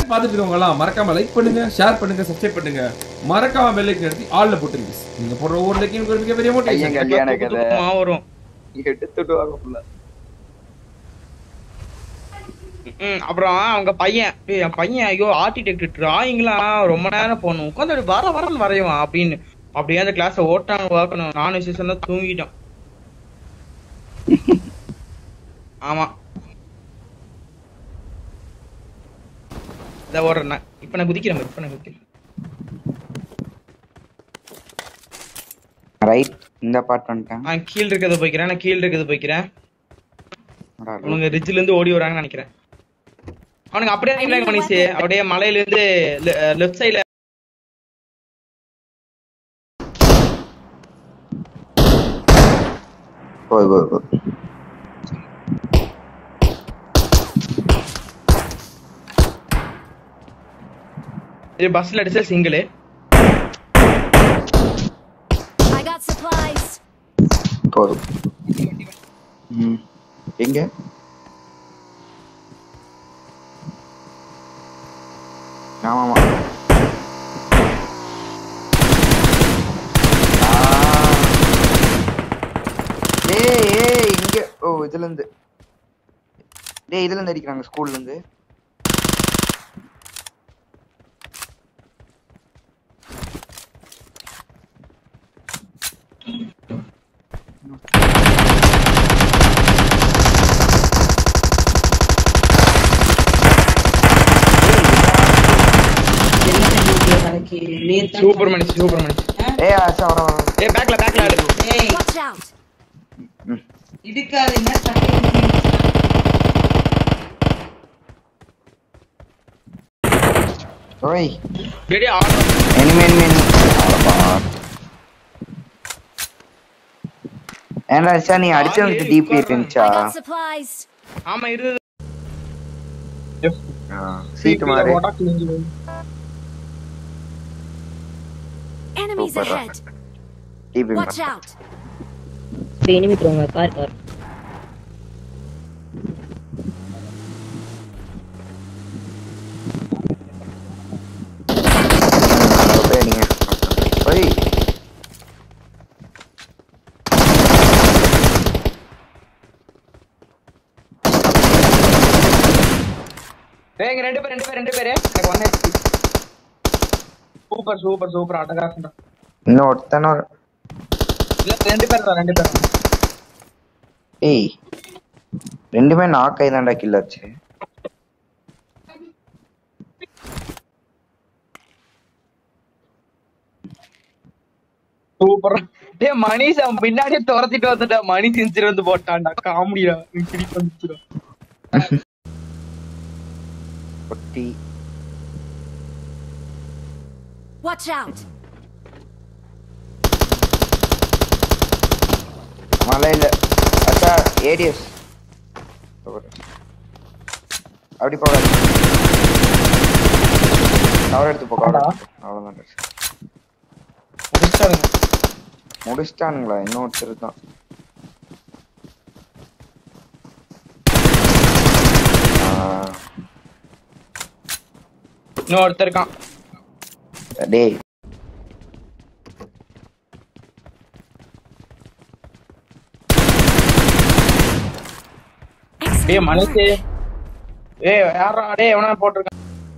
பார்த்துட்டு இருக்கவங்க எல்லாம் மறக்காம லைக் பண்ணுங்க ஷேர் பண்ணுங்க சப்ஸ்கிரைப் பண்ணுங்க மறக்காம பெல் ஐக்கன் எடுத்து ஆல்ல போட்டுருங்க நீங்க போடுற ஒவ்வொரு லைக்கும் ஒரு மிகப்பெரிய பையன் மோட்டிவேஷன் கல்யாண கதை தூக்கமா வரும் எடுத்துட்டு வாங்க புள்ள ம், அப்புறம் அவங்க பையன் "ஏய், என் பையன் ஐயோ ஆர்கிடெக்ட் டிராயிங்லாம் ரொம்ப நேரம் போகணும் உட்காந்து அப்படி வர வரன்னு வரையுவான் அப்படின்னு அப்படியே அந்த கிளாஸை ஓட்டாங்க பார்க்கணும் நானும் விசேஷம் தான் தூங்கிட்டோம் ஆமா இதை ஓடுறேன் நான். இப்ப நான் குதிக்கிறேன் இப்ப நான் குதிக்கிறேன் ரைட் இந்த பாட்டு வந்துட்டேன் நான் கீழ் இருக்கிறத போய்க்கிறேன் நான் கீழ் இருக்கிறத போய்க்கிறேன் அவனுங்க ரிட்ஜ்ல இருந்து ஓடி வராங்கன்னு நினைக்கிறேன் அவனுங்க அப்படியே இல்லை மனுஷி அப்படியே மலையில இருந்து லெஃப்ட் சைடுல போய் போய் போய் பஸ்ல அடிச்ச சிங்கிள் I got supplies. போதும் ம் எங்க ஆமாமா ஏய் ஏய் இங்க ஓ இதுல இருந்து டேய் இதுல இருந்து அடிக்கிறாங்க ஸ்கூல்ல இருந்து சூப்பர் மனுஷி சூப்பர் மனுஷி ஏய் ஆச்சா வர வர வர. ஏ பேக்ல பேக்ல ஆடு Watch out. இடிக்காதீங்க ஓய் டேய் ஆடு enemy enemy enemy அடப்பா. ஏன்டா அச்சா நீ அடிச்சவனுக்கு ஆளே டிபி உட்கார்றான். இருந்துச்சா I got supplies. ஆமா இரு சீட்டு மாறு Enemies Super. ahead. டிபி Watch out. எனிமி போங்க கார் கார் நீங்க ஓய் ஏய் இங்க ரெண்டு பேர் ரெண்டு பேர் ரெண்டு பேர் எனக்கு ஒண்ணே சூப்பர் சூப்பர் சூப்பர் அட்டகாசம் இன்னும் ஒருத்தன ஒரு- இல்ல ரெண்டு பேர் தான் ரெண்டு பேர் ஏய் ரெண்டுமே நாக்கை தான்டா கில்லாச்சு சூப்பர் டேய் மணிஷ் அவன் பின்னாடியே துரத்திட்டு வந்துட்டா மணி செஞ்சுட்டு வந்து போட்டான்டா காமெடியா சிரிப்பு வந்துச்சுடா பொட்டி Watch out. மலையில அச்சா ஏடிஎஸ் அப்படி போகாது கவர் எடுத்து போ கவர் அவ்வளோதான் முடிச்சிட்டானுங்க முடிச்சிட்டானுங்களா இன்னொருத்தர் தான் ஆ, இன்னும் ஒருத்தர் இருக்கான் டேய் டேய் Excellent மணிஷ் work. ஏய் யாரா டேய் எவனா போட்டிருக்கான்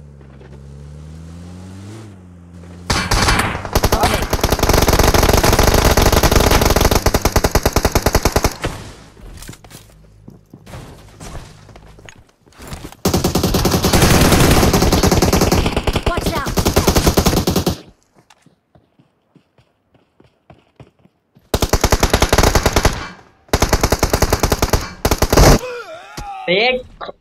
Watch out. டேய்